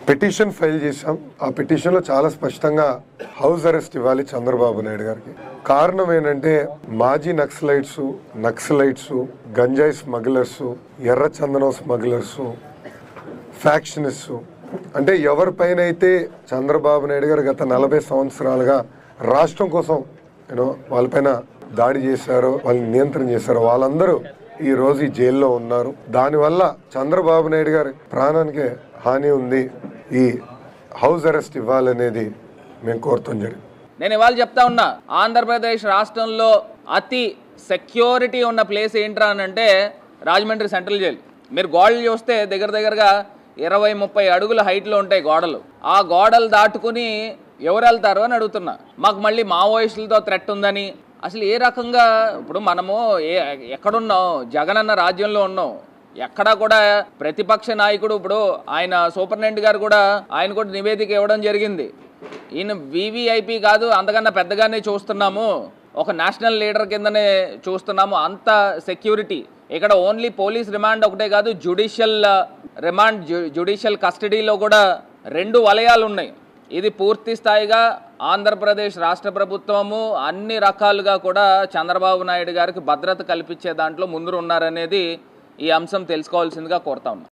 petition file చేశాం ఆ petition లో చాలా స్పష్టంగా హౌస్ అరెస్ట్ ఇవ్వాలి చంద్రబాబు నాయుడు గారికి కారణం ఏంటంటే మాజీ నక్సలైట్స్ నక్సలైట్స్ గంజాయి స్మగ్లర్స్ ఎర్ర చందనం స్మగ్లర్స్ ఫ్యాక్షనిస్ట్ అంటే ఎవరిపైన అయితే చంద్రబాబు నాయుడు గారు గత నలభై సంవత్సరాలుగా రాష్ట్రం కోసం యూనో వాళ్ళపైన దాడి చేశారో వాళ్ళని నియంత్రణ చేశారో వాళ్ళందరూ ఈ రోజు ఈ జైల్లో ఉన్నారు దానివల్ల చంద్రబాబు నాయుడు గారి ప్రాణానికి హాని ఉంది ఈ హౌస్ అరెస్ట్ ఇవ్వాలనేది మేము కోరుతాం జరిగింది నేను ఇవాళ చెప్తా ఉన్నా ఆంధ్రప్రదేశ్ రాష్ట్రంలో అతి సెక్యూరిటీ ఉన్న ప్లేస్ ఏంట్రా అని అంటే రాజమండ్రి సెంట్రల్ జైలు మీరు గోడలు చూస్తే దగ్గర దగ్గరగా ఇరవై ముప్పై అడుగుల హైట్లో ఉంటాయి గోడలు ఆ గోడలు దాటుకుని ఎవరు వెళ్తారు అని అడుగుతున్నా మాకు మళ్ళీ మావోయిస్టులతో థ్రెట్ ఉందని అసలు ఏ రకంగా ఇప్పుడు మనము ఏ ఎక్కడున్నాం జగన్ అన్న రాజ్యంలో ఉన్నాం ఎక్కడా కూడా ప్రతిపక్ష నాయకుడు ఇప్పుడు ఆయన సూపరింటెండెంట్ గారు కూడా ఆయన కూడా నివేదిక ఇవ్వడం జరిగింది ఈయన వివిఐపి కాదు అంతకన్నా పెద్దగానే చూస్తున్నాము ఒక నేషనల్ లీడర్ కిందనే చూస్తున్నాము అంత సెక్యూరిటీ ఇక్కడ ఓన్లీ పోలీస్ రిమాండ్ ఒకటే కాదు జుడిషియల్ రిమాండ్ జుడిషియల్ కస్టడీలో కూడా రెండు వలయాలు ఉన్నాయి ఇది పూర్తి స్థాయిగా ఆంధ్రప్రదేశ్ రాష్ట్ర ప్రభుత్వము అన్ని రకాలుగా కూడా చంద్రబాబు నాయుడు గారికి భద్రత కల్పించే దాంట్లో ముందు ఉన్నారనేది ఈ అంశం తెలుసుకోవాల్సిందిగా కోరుతా ఉన్నాం